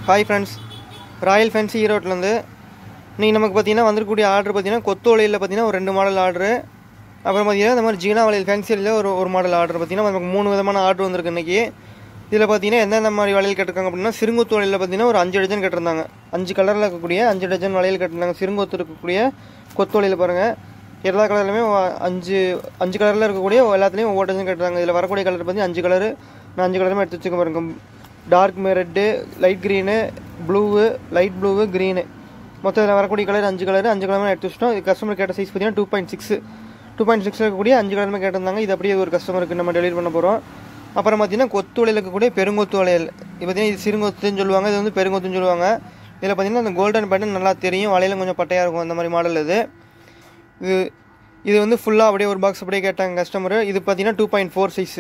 hi friends royal fancy ஈரோட்லேருந்து நீ நமக்கு பார்த்தீங்கன்னா வந்திருக்கக்கூடிய ஆர்டர் பார்த்தீங்கன்னா கொத்து வலையில் பார்த்தீங்கன்னா ஒரு ரெண்டு மாடல் ஆர்டரு அப்புறம் பார்த்தீங்கன்னா இந்த மாதிரி ஜீனா வளையல் ஃபேன்சியில் ஒரு ஒரு மாடல் ஆர்டர் பார்த்தீங்கன்னா நமக்கு மூணு விதமான ஆர்டர் வந்திருக்கு இன்றைக்கி இதில் பார்த்தீங்கன்னா எந்தெந்த மாதிரி வளையல் கேட்டிருக்காங்க அப்படின்னா சிறுங்குத்து வளையலில் பார்த்தீங்கன்னா ஒரு அஞ்சு டஜன் கேட்டிருந்தாங்க அஞ்சு கலரில் இருக்கக்கூடிய அஞ்சு டஜன் வளையல் கேட்டிருந்தாங்க சிறுங்குத்து இருக்கக்கூடிய கொத்து வளையல் பாருங்கள் எல்லா கலர்லையுமே அஞ்சு அஞ்சு கலரில் இருக்கக்கூடிய எல்லாத்துலேயும் ஒவ்வொரு டஜன் கேட்டிருந்தாங்க இதில் வரக்கூடிய கலர் பார்த்தீங்கன்னா அஞ்சு கலரு நான் அஞ்சு கலருமே எடுத்து வச்சுக்க பாருங்க dark red light green blue light blue green மொத்தம் இதில் வரக்கூடிய கலர் அஞ்சு கலர் அஞ்சு கலருமே எடுத்து வச்சிட்டோம் இது கஸ்டமர் கேட்ட சைஸ் பார்த்தீங்கன்னா two point six two point சிக்ஸில் இருக்கக்கூடிய அஞ்சு கலருமே கேட்டிருந்தாங்க இது அப்படியே ஒரு கஸ்டமருக்கு நம்ம டெலிவரி பண்ண போகிறோம் அப்புறம் பார்த்தீங்கன்னா கொத்து வளையல் இருக்கக்கூடிய பெருங்கொத்து வளையல் இது பார்த்தீங்கன்னா இது சிறுங்கொத்துன்னு சொல்லுவாங்க இது வந்து பெருங்கொத்துன்னு சொல்லுவாங்க இதில் பார்த்தீங்கன்னா அந்த கோல்டன் பேட்டர்ன் நல்லா தெரியும் வளையலும் கொஞ்சம் பட்டையாக இருக்கும் அந்த மாதிரி மாடல் இது இது இது வந்து ஃபுல்லாக அப்படியே ஒரு பாக்ஸ் அப்படியே கேட்டாங்க கஸ்டமர் இது பார்த்தீங்கன்னா two point four size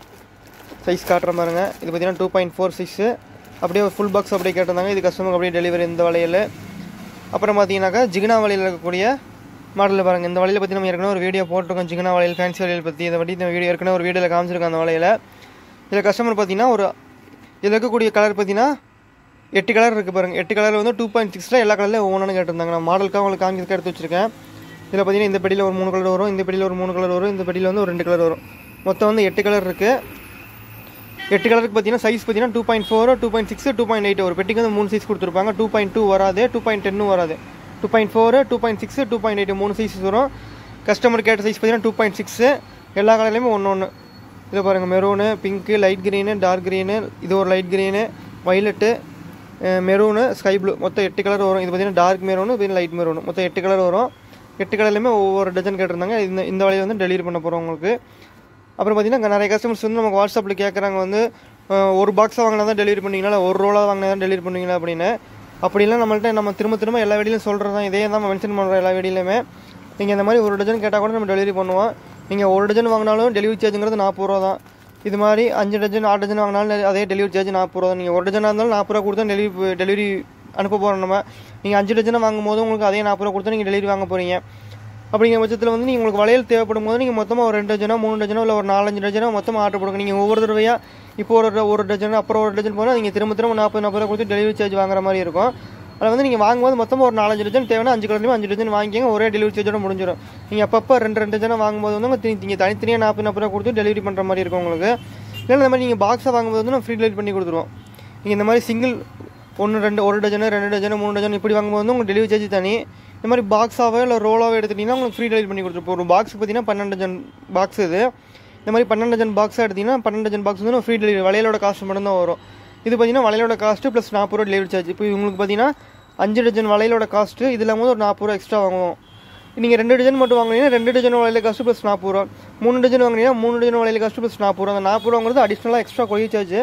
size காட்டுற பாருங்க இது பார்த்தீங்கன்னா டூ பாயிண்ட் ஃபோர் சைஸு அப்படியே ஒரு ஃபுல் பாக்ஸ் அப்படியே கேட்டிருந்தாங்க இது கஸ்டமருக்கு அப்படியே டெலிவரி இந்த வளையல் அப்புறம் பார்த்தீங்கன்னாக்கா ஜிகினா வளையல் இருக்கக்கூடிய மாடலில் பாருங்கள் இந்த வளையல் பற்றி நம்ம ஏற்கனவே ஒரு வீடியோ போட்டிருக்கோம் ஜிகினா வளையல் ஃபேன்சி வளையல் பற்றி இதை பற்றி இந்த வீடியோ ஏற்கனவே ஒரு வீடியோவில் காமிச்சிருக்கோம் அந்த வளையல இதில் கஸ்டமர் பார்த்தீங்கன்னா ஒரு இதில் இருக்கக்கூடிய கலர் பார்த்தீங்கன்னா எட்டு கலர் இருக்குது பாருங்கள் எட்டு கலர் வந்து டூ பாயிண்ட் சிக்ஸில் எல்லா கலர்லையும் ஒவ்வொன்று கேட்டிருந்தாங்க நான் மாடலுக்காக உங்களுக்கு காமிக்கிறதுக்கு எடுத்து வச்சிருக்கேன் இதில் பார்த்தீங்கன்னா இந்த பெடியில் ஒரு மூணு கலர் வரும் இந்த பெடியில் ஒரு மூணு கலர் வரும் இந்த பெடியில் வந்து ஒரு ரெண்டு கலர் வரும் மொத்தம் வந்து எட்டு கலர் இருக்குது எட்டு கலருக்கு பார்த்தீங்கன்னா சைஸ் பார்த்தீங்கன்னா two point four two point six two point eight ஒரு பெட்டிக்கு வந்து மூணு சைஸ் கொடுத்துருப்பாங்க டூ பாயிண்ட் டூ வராது டூ பாயிண்ட் டென்னும் வராது two point four two point six two point eight மூணு சைஸ் வரும் கஸ்டமர் கேட்ட சைஸ் பார்த்தீங்கன்னா டூ பாயிண்ட் சிக்ஸு எல்லா கலர்லையுமே ஒன்று ஒன்று இதில் பாருங்கள் maroon pink light green dark green இது ஒரு light green violet maroon sky blue மொத்தம் எட்டு கலர் வரும் இது பார்த்தீங்கன்னா டார்க் மெரூனு இது லைட் மெரூனு மொத்தம் எட்டு கலர் வரும் எட்டு கலர்லையுமே ஒவ்வொரு டஜன் கேட்டிருந்தாங்க இந்த இந்த வழியை வந்து டெலிவரி பண்ண போகிறோம் உங்களுக்கு அப்புறம் பார்த்தீங்கன்னா நிறைய கஸ்டமர்ஸ் வந்து நமக்கு வாட்ஸ்அப்பில் கேட்குறாங்க வந்து அஹ், ஒரு பாக்ஸாக வாங்கினா தான் டெலிவரி பண்ணுவீங்களா இல்லை ஒரு ரோலாக வாங்கினா தான் டெலிவரி பண்ணுவீங்களா அப்படின்னு அப்படிலாம் நம்மள்ட்ட நம்ம திரும்ப திரும்ப எல்லா வீடியோலையும் சொல்கிறது தான் இதே தான் மென்ஷன் பண்ணுறோம் எல்லா வீடியோலையுமே நீங்கள் இந்த மாதிரி ஒரு டஜன் கேட்டால் கூட நம்ம டெலிவரி பண்ணுவோம் நீங்கள் ஒரு டஜன் வாங்கினாலும் டெலிவரி சார்ஜுங்கிறது நாற்பது ரூபா தான் இது மாதிரி அஞ்சு டஜன் ஆறு டஜன் வாங்கினாலும் அதே டெலிவரி சார்ஜ் நாற்பது ரூபா தான் நீங்கள் ஒரு டஜனாக இருந்தாலும் நாற்பது ரூபா கொடுத்தா டெலிவரி டெலிவரி அனுப்ப போகிறோம் நம்ம நீங்கள் அஞ்சு டஜனாக வாங்கும் போது உங்களுக்கு அதே நாற்பது ரூபா கொடுத்தா நீங்கள் டெலிவரி வாங்க போகிறீங்க அப்படிங்கிற பட்சத்தில் வந்து நீங்கள் உங்களுக்கு வளையல் தேவைப்படும் போது நீங்கள் மொத்தமாக ஒரு ரெண்டு டஜனோ மூணு டஜனோ இல்லை ஒரு நாலஞ்சு டஜனோ மொத்தமாக ஆர்டர் போடுங்க நீங்கள் ஒவ்வொரு தடவையாக இப்போ ஒரு ஒரு டஜன் அப்புறம் ஒரு டஜன் போனால் நீங்கள் திரும்ப திரும்ப நாற்பது நாற்பது ரூபா கொடுத்து டெலிவரி சார்ஜ் வாங்குற மாதிரி இருக்கும் அதில் வந்து நீங்கள் வாங்கும்போது மொத்தமாக ஒரு நாலஞ்சு டஜன் தேவைன்னா அஞ்சு கலர்லையும் அஞ்சு டஜன் வாங்கிக்கங்க ஒரே டெலிவரி சார்ஜோட முடிஞ்சிடும் நீங்கள் அப்பப்போ ரெண்டு ரெண்டு டஜனை வாங்கும்போது வந்து உங்கள் நீங்கள் தனித்தனியாக நாற்பது நாற்பது ரூபா கொடுத்து டெலிவரி பண்ணுற மாதிரி இருக்கும் உங்களுக்கு இல்லைன்னா இந்த மாதிரி நீங்கள் பாக்ஸாக வாங்கும்போது வந்து நம்ம ஃப்ரீ டெலிவரி பண்ணி கொடுத்துருவோம் நீங்கள் இந்த மாதிரி சிங்கிள் ஒன்று ரெண்டு ஒரு டஜனு ரெண்டு டஜனு மூணு டஜன் இப்படி வாங்கும்போது வந்து உங்களுக்கு டெலிவரி சார்ஜ் தனி இந்த மாதிரி பாக்ஸாவோ இல்லை ரோலாவோ எடுத்துட்டிங்கன்னா உங்களுக்கு ஃப்ரீ டெலிவரி பண்ணி கொடுத்துருப்போம் ஒரு பாக்ஸ் பார்த்தீங்கன்னா பன்னெண்டு டஜன் பாக்ஸ் இது இந்த மாதிரி பன்னெண்டு டஜன் பாக்ஸாக எடுத்தீங்கன்னா பன்னெண்டு டஜன் பாக்ஸ் வந்து ஃப்ரீ டெலிவரி வளையலோட காஸ்ட் மட்டும் தான் வரும் இது பார்த்தீங்கன்னா வளையலோட காஸ்ட்டு ப்ளஸ் நாற்பது ரூபா டெலிவரி சார்ஜ் இப்போ உங்களுக்கு பார்த்தீங்கன்னா அஞ்சு டஜன் வளையலோட காஸ்ட்டு இது இல்லாமல் ஒரு நாற்பது ரூபா எக்ஸ்ட்ரா வாங்குவோம் நீங்கள் ரெண்டு டஜன் மட்டும் வாங்குனீங்கன்னா ரெண்டு டஜன் வளையல காஸ்ட்டு ப்ளஸ் நாற்பது ரூபா மூணு டஜன் வாங்குனீங்கன்னா மூணு டஜன் வளையல காஸ்ட்டு ப்ளஸ் நாற்பது ரூபா அந்த நாற்பது ரூபாங்கிறது அடிஷ்னலாக எக்ஸ்ட்ரா கொரியர் சார்ஜ்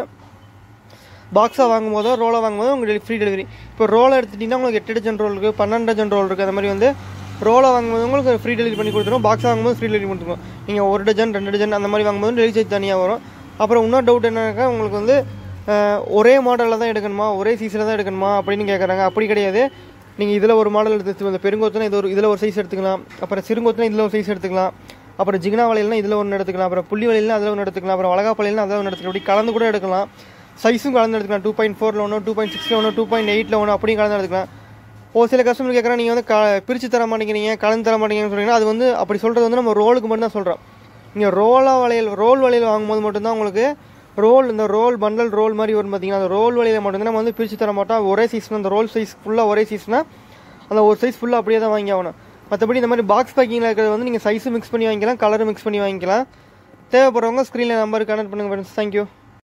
பாக்ஸாக வாங்கும்போதோ ரோலாக வாங்கும்போதோ உங்களுக்கு ஃப்ரீ டெலிவரி இப்போ ரோலை எடுத்துட்டிங்கன்னா உங்களுக்கு எட்டு டஜன் ரோல் இருக்குது பன்னெண்டு டஜன் ரோல் இருக்குது அந்த மாதிரி வந்து ரோலாக வாங்கும்போது உங்களுக்கு ஃப்ரீ டெலிவரி பண்ணி கொடுத்துரும் பாக்ஸாக வாங்கும்போது ஃப்ரீ டெலிவரி கொடுத்துருவோம் நீங்கள் ஒரு டஜன் ரெண்டு டஜன் அந்த மாதிரி வாங்கும்போது டெலிவரி சார்ஜ் தனியாக வரும் அப்புறம் இன்னொரு டவுட் என்னன்னாக்கா உங்களுக்கு வந்து அஹ், ஒரே மாடலில் தான் எடுக்கணுமா ஒரே சீஸில் தான் எடுக்கணுமா அப்படின்னு கேட்குறாங்க அப்படி கிடையாது நீங்கள் இதில் ஒரு மாடல் எடுத்து இந்த பெருங்கோத்துனா இது ஒரு இதில் ஒரு சைஸ் எடுத்துக்கலாம் அப்புறம் சிறுங்கோத்துனா இதில் ஒரு சைஸ் எடுத்துக்கலாம் அப்புறம் ஜிகினா வளையல்னா இதில் ஒன்று எடுத்துக்கலாம் அப்புறம் புள்ளி வளையல்னா அதில் ஒன்று எடுத்துக்கலாம் அப்புறம் வளகா வளையல்னா அதில் ஒன்று எடுத்துக்கலாம் இப்படி கலந்து கூட எடுக்கலாம் சைஸும் கலந்து எடுத்துக்கலாம் டூ பாயிண்ட் ஃபோரில் ஒன்று டூ பாயிண்ட் சிக்ஸில் ஒன்று டூ பாயிண்ட் எயிட்டில் ஒன்று அப்படியும் கலந்து எடுத்துக்கலாம் ஒரு சில கஸ்டமர் கேட்குறாங்க நீங்கள் வந்து க பிரித்து தர மாட்டேங்கிறீங்க கலந்து தர மாட்டேங்கிறீங்கன்னு சொன்னீங்கன்னா அது வந்து அப்படி சொல்கிறது வந்து நம்ம ரோலுக்கு மட்டும் தான் சொல்கிறோம் நீங்கள் ரோலா வளையல் ரோல் வளையல் வாங்கும்போது மட்டும்தான் உங்களுக்கு ரோல் இந்த ரோல் பண்டல் ரோல் மாதிரி வரும் பார்த்தீங்கன்னா அந்த ரோல் வளையல மட்டும்தான் நம்ம வந்து பிரித்து தர மாட்டோம் ஒரே சைஸ் அந்த ரோல் சைஸ் ஃபுல்லாக ஒரே சைஸ்னா அந்த ஒரு சைஸ் ஃபுல்லாக அப்படியே தான் வாங்கி ஆகணும் மற்றபடி இந்த மாதிரி பாக்ஸ் பேக்கிங்கில் இருக்கிறது வந்து நீங்கள் சைஸும் மிக்ஸ் பண்ணி வாங்கிக்கலாம் கலரும் மிக்ஸ் பண்ணி வாங்கிக்கலாம் தேவைப்படுறவங்க ஸ்க்ரீனில் நம்பர் கனெக்ட் பண்ணுங்கள் ஃப்ரெண்ட்ஸ் தேங்க்யூ